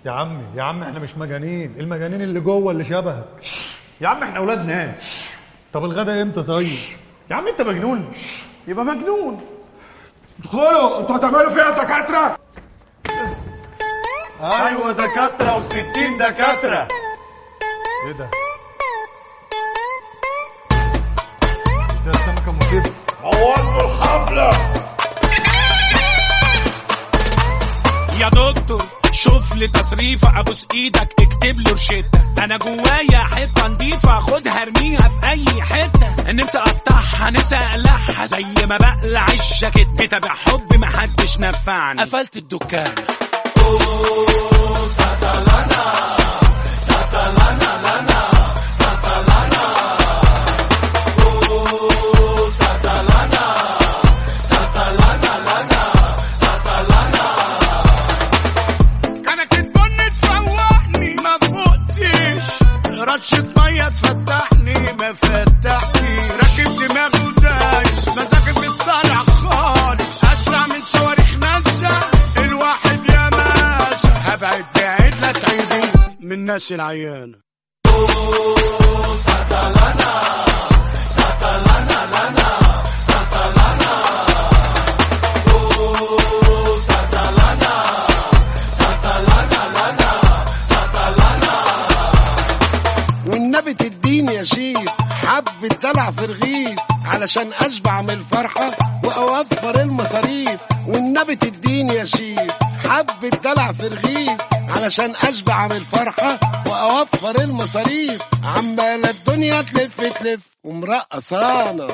يا عمي يا عم احنا مش مجانين المجانين اللي جوه اللي شبهك يا عم احنا اولاد ناس طب الغدا امتى طيب يا عم انت مجنون يبقى مجنون ادخلوا انتوا هتعملوا فيها دكاتره ايوه دكاتره و60 دكاتره ايه ده ده السمكه مسيف عوضوا الحفله يا دكتور شوف لي تصريفة ابوس ايدك اكتب لي روشتة انا جوايا حتة نضيفة خدها ارميها في اي حتة نفسي اقطعها نفسي اقلعها زي ما بقلع الجاكيت كتاب حب محدش نفعني قفلت الدكان كانك البن تفوقني ما فوقتش رشة مية تفتحني ما فتحتي راكب دماغي ودايس مزاجي بيطلع خالص اسرع من صواريخ ناسا الواحد يا ماسا هبعد بعيد لا تعيدي من الناس العيانة والنبي تديني يا شيف حب الدلع في رغيف علشان اشبع من الفرحة واوفر المصاريف والنبي تديني يا شيف حب الدلع في رغيف علشان اشبع من الفرحة واوفر المصاريف عمالة الدنيا تلف تلف ومرقصانا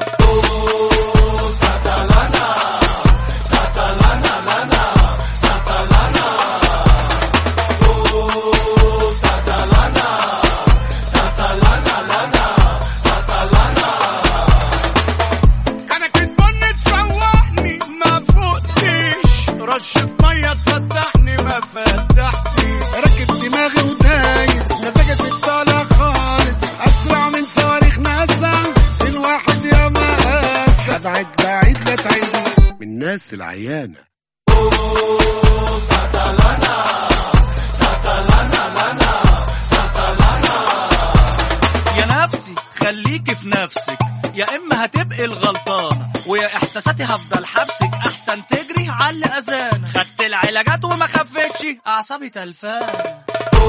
كانك البن تفوقني ما فوقتش رشة مية تفتحني ما فتحتي راكب دماغي ودايس مزاجك بيطالع خالص اسرع من صواريخ ناسا الواحد يا مقاس ابعد بعيد لا تعيدي من الناس العيانه يا نفسي خليكي في نفسك يا اما هتبقي الغلطانه ويا احساساتي هفضل حبسك احسن تجري على الاذان خدت العلاجات وما خفتش اعصابي تلفان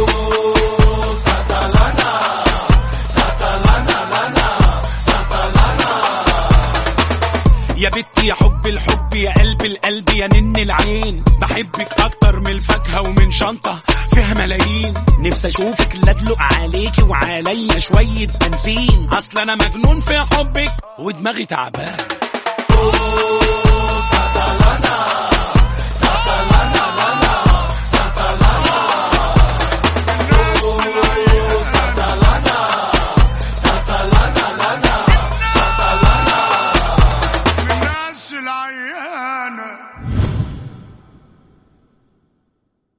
يا بنتي يا حب الحب يا قلب القلب يا نن العين بحبك اكتر من الفاكهه ومن شنطه فيها ملايين نفسي اشوفك لا ادلق عليكي وعليا شويه بنزين اصل انا مجنون في حبك ودماغي تعبان